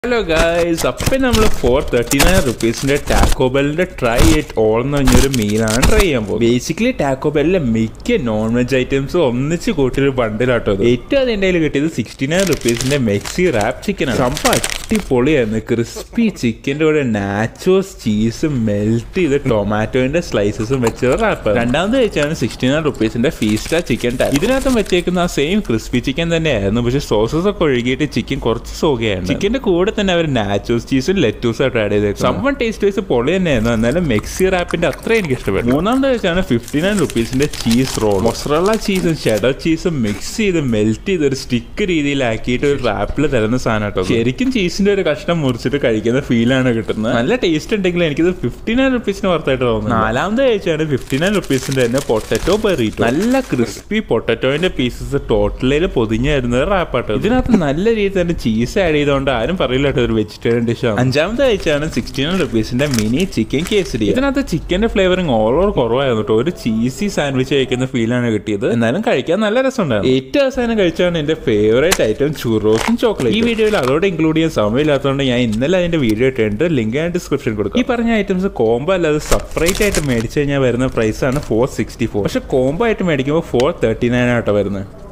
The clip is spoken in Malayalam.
ഹലോ ഗായ്സ് അപ്പം നമ്മൾ ഫോർ തേർട്ടി നയൻ റുപ്പീസിന്റെ ടാക്കോബെല്ലിന്റെ ട്രൈ ഇറ്റ് ഓൾ എന്ന് പറഞ്ഞൊരു മീലാണ് ട്രൈ ചെയ്യാൻ പോകുന്നത് ബേസിക്കലി ടാക്കോബെല്ലിലെ മിക്ക നോൺ വെജ് ഐറ്റംസും ഒന്നിച്ച് കൂട്ടിയൊരു ബണ്ടിലാട്ടോ ഇത്. ഏറ്റവും അതിൻ്റെ കയ്യിൽ കിട്ടിയത് സിക്സ്റ്റി നയൻ റുപ്പീസിന്റെ മെക്സി റാപ്പ് ചിക്കൻ ആണ് സംഭവം അടിപൊളിയായിരുന്നു ക്രിസ്പി ചിക്കൻ്റെ കൂടെ നാച്ചോസ് ചീസ് മെൽറ്റ് ചെയ്ത് ടൊമാറ്റോന്റെ സ്ലൈസസും വെച്ച റാപ്പ് രണ്ടാമത് വെച്ചാണ് സിക്സ്റ്റി നയൻ റുപ്പീസിന്റെ ഫീസ്റ്റ ചിക്കൻ ടൈപ്പ് ഇതിനകത്തും വെച്ചേക്കുന്ന ആ സെയിം ക്രിസ്പി ചിക്കൻ തന്നെയായിരുന്നു പക്ഷെ സോസസ് ഒക്കെ ഒഴുകിയിട്ട് ചിക്കൻ കുറച്ച് സോകയാണ് ചിക്കന്റെ കൂടെ തന്നെ അവർ നാച്ചോസ് ചീസും ലെറ്റൂസും ആയിട്ട് ആഡ് ചെയ്തേക്കും സംവൺ ടേസ്റ്റ് വൈസ് പൊളി തന്നെയായിരുന്നു എന്നാലും മെക്സി റാപ്പിന്റെ അത്ര എനിക്ക് ഇഷ്ടപ്പെട്ടു മൂന്നാമത് വെച്ചാണ് ഫിഫ്റ്റി നയൻ റുപ്പീസിന്റെ ചീസ് റോൾ മൊസറല്ല ചീസും ഷെഡർ ചീസും മിക്സ് ചെയ്ത് മെൽറ്റ് ചെയ്ത് ഒരു സ്റ്റിക്ക് രീതിയിലാക്കിയിട്ട് ഒരു റാപ്പിൽ തരുന്ന സാധനം കേട്ടോ ശരിക്കും ചീസിന്റെ ഒരു കഷ്ണം മുറിച്ചിട്ട് കഴിക്കുന്ന ഫീലാണ് കിട്ടുന്നത് നല്ല ടേസ്റ്റ് ഉണ്ടെങ്കിൽ എനിക്കിത് ഫിഫ്റ്റി നയൻ റുപ്പീസിന് വർത്തായിട്ട് തോന്നുന്നു നാലാമത് കഴിച്ചാണ് ഫിഫ്റ്റി നയൻ റുപ്പീസിന്റെ തന്നെ പൊട്ടറ്റോ ബെറീറ്റോ നല്ല ക്രിസ്പി പൊട്ടറ്റോന്റെ പീസസ് ടോട്ടലിൽ പൊതിഞ്ഞായിരുന്നത് റാപ്പാട്ടോ ഇതിനകത്ത് നല്ല രീതിയിൽ തന്നെ ചീസ് ആഡ് ചെയ്തുകൊണ്ട് ആരും പറയില്ല കേട്ടോ ഒരു വെജിറ്റേറിയൻ ഡിഷാണ് അഞ്ചാമത്തെ കഴിച്ചാണ് സിക്സ്റ്റി നയൻ റുപ്പീസിന്റെ മിനി ചിക്കൻ കേസരി ഇതിനകത്ത് ചിക്കന്റെ ഫ്ലേവറിങ് ഓവറോൾ കുറവായിരുന്നു കേട്ടോ ഒരു ചീസി സാൻഡ്വിച്ച് കഴിക്കുന്ന ഫീലാണ് കിട്ടിയത് എന്നാലും കഴിക്കാൻ നല്ല രസമുണ്ടായിരുന്നു ഏറ്റവും അവസാനം കഴിച്ചാണ് എന്റെ ഫേവറേറ്റ് ഐറ്റം ചുറോസും ചോക്ലേറ്റ് ഈ വീഡിയോയിൽ അതോടെ ഇൻക്ലൂഡ് ചെയ്യാൻ സമയമില്ലാത്തതുകൊണ്ട് ഞാൻ ഇന്നലെ അതിന്റെ വീഡിയോ ഇട്ടിട്ടുണ്ട് ലിങ്ക് ഞാൻ ഡിസ്ക്രിപ്ഷൻ കൊടുക്കും ഈ പറഞ്ഞ ഐറ്റംസ് കോംബോ അല്ലാതെ സെപ്പറേറ്റ് ആയിട്ട് മേടിച്ചു കഴിഞ്ഞാൽ വരുന്ന പ്രൈസ് ആണ് ഫോർ സിക്സ്റ്റി ഫോർ പക്ഷെ കോംബോ ആയിട്ട് മേടിക്കുമ്പോൾ ഫോർ തേർട്ടി നയൻ ആട്ടോ വരുന്നത്